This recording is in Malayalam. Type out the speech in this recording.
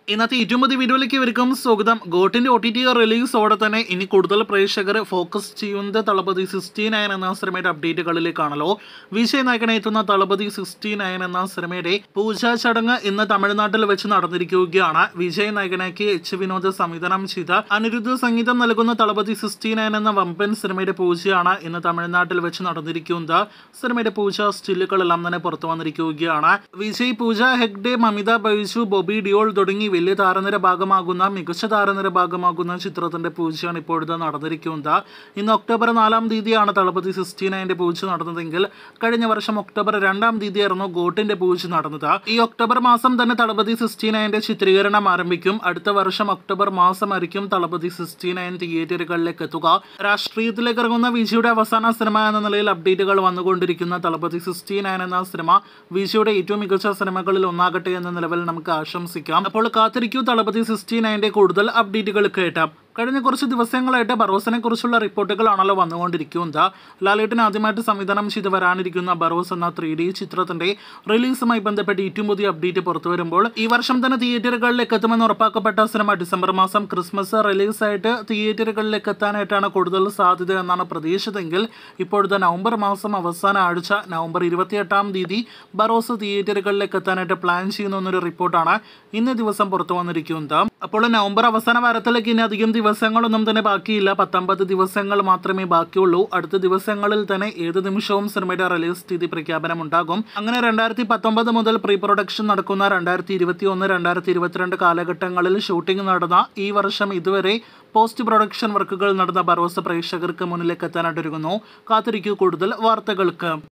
ഇന്നത്തെ ഏറ്റവും പുതിയ വീഡിയോയിലേക്ക് ഇവർക്കും സ്വാഗതം ഗോട്ടിന്റെ ഒ ടി ടി റിലീസോടെ തന്നെ ഇനി കൂടുതൽ പ്രേക്ഷകർ ഫോക്കസ് ചെയ്യുന്നത് തളപതി സിക്സ്റ്റി നയൻ എന്ന സിനിമയുടെ അപ്ഡേറ്റുകളിലേക്കാണല്ലോ വിജയ് നായകനെ എത്തുന്ന തളപതി സിക്സ്റ്റി നയൻ എന്ന സിനിമയുടെ പൂജാ ചടങ്ങ് ഇന്ന് തമിഴ്നാട്ടിൽ വെച്ച് നടന്നിരിക്കുകയാണ് വിജയ് നായകനാക്കി എച്ച് വിനോദ് സംവിധാനം ചെയ്ത അനിരുദ്ധ സംഗീതം നൽകുന്ന തളപതി സിക്സ്റ്റി നയൻ എന്ന വമ്പൻ സിനിമയുടെ പൂജയാണ് ഇന്ന് തമിഴ്നാട്ടിൽ വെച്ച് നടന്നിരിക്കുന്നത് സിനിമയുടെ പൂജ സ്റ്റില്ലുകളെല്ലാം തന്നെ പുറത്തു വന്നിരിക്കുകയാണ് വിജയ് പൂജ ഹെഗ്ഡെ മമിത ബൈജു ബോബി ഡിയോൾ തുടങ്ങി വലിയ താരനിര ഭാഗമാകുന്ന മികച്ച താരനിര ഭാഗമാകുന്ന ചിത്രത്തിന്റെ പൂജയാണ് ഇപ്പോഴത്തെ നടന്നിരിക്കുന്നത് ഇന്ന് ഒക്ടോബർ നാലാം തീയതിയാണ് തളപതി സിക്സ്റ്റി നയന്റെ പൂജ നടന്നതെങ്കിൽ കഴിഞ്ഞ വർഷം ഒക്ടോബർ രണ്ടാം തീയതിയായിരുന്നു ഗോട്ടിന്റെ പൂജ നടന്നത് ഈ ഒക്ടോബർ മാസം തന്നെ തളപതി സിക്സ്റ്റി നയന്റെ ചിത്രീകരണം ആരംഭിക്കും അടുത്ത വർഷം ഒക്ടോബർ മാസമായിരിക്കും തളപതി സിക്സ്റ്റി നയൻ തിയേറ്ററുകളിലേക്ക് എത്തുക രാഷ്ട്രീയത്തിലേക്ക് ഇറങ്ങുന്ന വിജയുടെ അവസാന സിനിമ എന്ന നിലയിൽ അപ്ഡേറ്റുകൾ വന്നുകൊണ്ടിരിക്കുന്ന തളപതി സിക്സ്റ്റി നയൻ എന്ന സിനിമ വിജയുടെ ഏറ്റവും മികച്ച സിനിമകളിൽ ഒന്നാകട്ടെ എന്ന നിലവിൽ നമുക്ക് ആശംസിക്കാം അപ്പോൾ കാത്തിരിക്കൂ തളപതി സിക്സ്റ്റി നയന്റെ കൂടുതൽ അപ്ഡേറ്റുകൾ കേട്ടാം കഴിഞ്ഞ കുറച്ച് ദിവസങ്ങളായിട്ട് ബറോസിനെ കുറിച്ചുള്ള റിപ്പോർട്ടുകളാണല്ലോ വന്നുകൊണ്ടിരിക്കുന്നത് ലാലേട്ടൻ ആദ്യമായിട്ട് സംവിധാനം ചെയ്ത് വരാനിരിക്കുന്ന ബറോസ് എന്ന ത്രീ ഡി ചിത്രത്തിന്റെ റിലീസുമായി ബന്ധപ്പെട്ട് ഏറ്റവും പുതിയ അപ്ഡേറ്റ് പുറത്തു വരുമ്പോൾ ഈ വർഷം തന്നെ തിയേറ്ററുകളിലേക്ക് എത്തുമെന്ന് ഉറപ്പാക്കപ്പെട്ട സിനിമ ഡിസംബർ മാസം ക്രിസ്മസ് റിലീസായിട്ട് തിയേറ്ററുകളിലേക്ക് എത്താനായിട്ടാണ് കൂടുതൽ സാധ്യത എന്നാണ് പ്രതീക്ഷിച്ചതെങ്കിൽ ഇപ്പോഴത്തെ നവംബർ മാസം അവസാന ആഴ്ച നവംബർ ഇരുപത്തിയെട്ടാം തീയതി ബറോസ് തിയേറ്ററുകളിലേക്ക് എത്താനായിട്ട് പ്ലാൻ ചെയ്യുന്ന എന്നൊരു റിപ്പോർട്ടാണ് ഇന്ന് ദിവസം പുറത്തു വന്നിരിക്കുന്നത് അപ്പോൾ നവംബർ അവസാന വാരത്തിലേക്ക് ഇനി അധികം ദിവസങ്ങളൊന്നും തന്നെ ബാക്കിയില്ല പത്തൊമ്പത് ദിവസങ്ങൾ മാത്രമേ ബാക്കിയുള്ളൂ അടുത്ത ദിവസങ്ങളിൽ തന്നെ ഏത് നിമിഷവും സിനിമയുടെ റിലീസ് തീയതി പ്രഖ്യാപനം ഉണ്ടാകും അങ്ങനെ രണ്ടായിരത്തി പത്തൊമ്പത് മുതൽ പ്രീ പ്രൊഡക്ഷൻ നടക്കുന്ന രണ്ടായിരത്തി ഇരുപത്തി ഒന്ന് രണ്ടായിരത്തി ഇരുപത്തിരണ്ട് കാലഘട്ടങ്ങളിൽ ഷൂട്ടിംഗ് നടന്ന ഈ വർഷം ഇതുവരെ പോസ്റ്റ് പ്രൊഡക്ഷൻ വർക്കുകൾ നടന്ന ബറോസ് പ്രേക്ഷകർക്ക് മുന്നിലേക്ക് എത്താനായിട്ടൊരുങ്ങുന്നു കാത്തിരിക്കൂ കൂടുതൽ വാർത്തകൾക്ക്